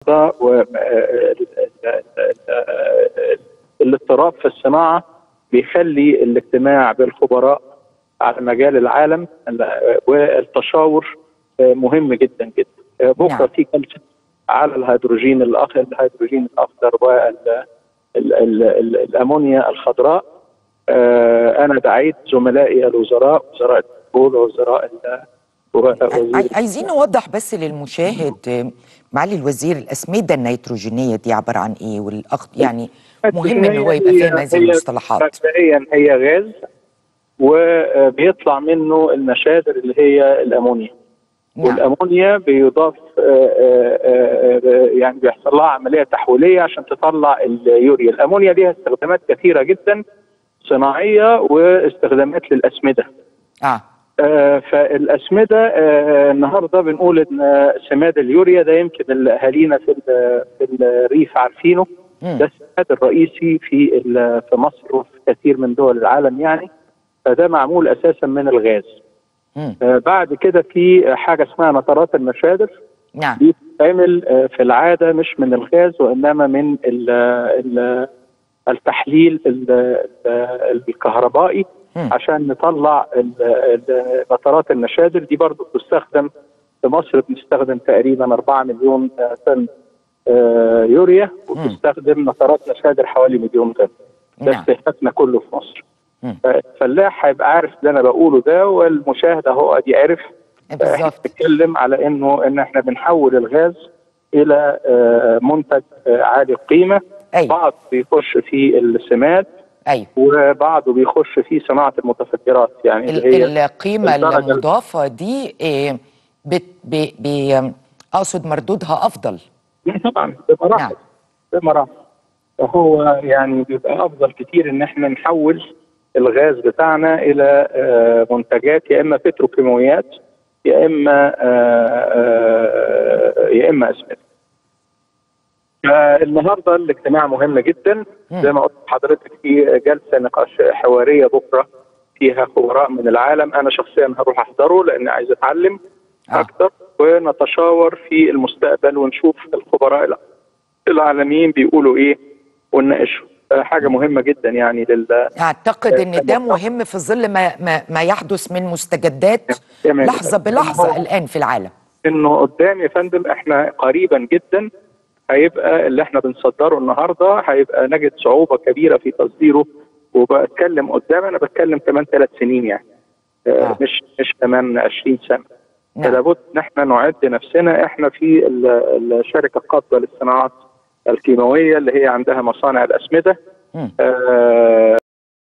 الاضطراب في الصناعه بيخلي الاجتماع بالخبراء على مجال العالم والتشاور مهم جدا جدا بكره نعم. في جلسه على الهيدروجين الاخ الهيدروجين الاخضر والامونيا الخضراء آه، انا دعيت زملائي الوزراء وزراء البترول ووزراء ال- وزير عاي- عايزين نوضح بس للمشاهد آه، معالي الوزير الاسمده النيتروجينيه دي عباره عن ايه والاخ يعني مهم ان هو يبقى هي- فاهم هذه هي المصطلحات مبدئيا هي غاز وبيطلع منه النشادر اللي هي الامونيا نعم والامونيا بيضاف آه، آه، آه، يعني بيحصل لها عمليه تحويليه عشان تطلع اليوريا الامونيا ليها استخدامات كثيره جدا صناعيه واستخدامات للاسمده اه آه، فالاسمده آه، النهارده بنقول ان سماد اليوريا ده يمكن اللي اهالينا في ال- في الريف عارفينه مم. ده السماد الرئيسي في ال- في مصر وفي كثير من دول العالم يعني فده معمول اساسا من الغاز مم. آه، بعد كده في حاجه اسمها نترات المشادر نعم دي بتتعمل آه، في العاده مش من الغاز وانما من ال ال التحليل ال- ال- الكهربائي مم. عشان نطلع ال- ال- نترات النشادر دي برضه بتستخدم في مصر بنستخدم تقريبا 4 مليون آه، طن آه، يوريا وبتستخدم نترات نشادر حوالي مليون طن ده نعم. استهلاكنا كله في مصر مم. فالفلاح هيبقى عارف اللي انا بقوله ده والمشاهد اهو ادي عارف احنا بالظبط بنتكلم على انه ان احنا بنحول الغاز الى آه، منتج آه، عالي القيمه أيوة. بعض بيخش في السماد ايوه وبعضه بيخش في صناعه المتفجرات يعني اللي هي ال- القيمه الدرجة ال- المضافه دي آه، بت بي بي اقصد مردودها افضل لا طبعا بمراحل نعم. بمراحل فهو يعني بيبقى افضل كتير ان احنا نحول الغاز بتاعنا الى آه، منتجات يا اما بتروكيماويات يا اما آه، آه، يا اما اسمده. فالنهارده الاجتماع مهم جدا زي ما قلت لحضرتك في جلسه نقاش حواريه بكره فيها خبراء من العالم انا شخصيا هروح احضره لاني عايز اتعلم آه. اكتر ونتشاور في المستقبل ونشوف الخبراء الع- العالميين بيقولوا ايه ونناقشه آه، حاجه مهمه جدا يعني لل اعتقد ان ده آه، مهم في ظل ما ما, ما يحدث من مستجدات تمام. لحظه بلحظه هو- الان في العالم انه قدام يا فندم احنا قريبا جدا هيبقى اللي احنا بنصدره النهارده هيبقى نجد صعوبه كبيره في تصديره وبتكلم قدام انا بتكلم كمان ثلاث سنين يعني آه. آه. مش مش كمان 20 سنه نعم. فلابد ان احنا نعد نفسنا احنا في ال- الشركه القابضه للصناعات الكيماويه اللي هي عندها مصانع الاسمده مم. آه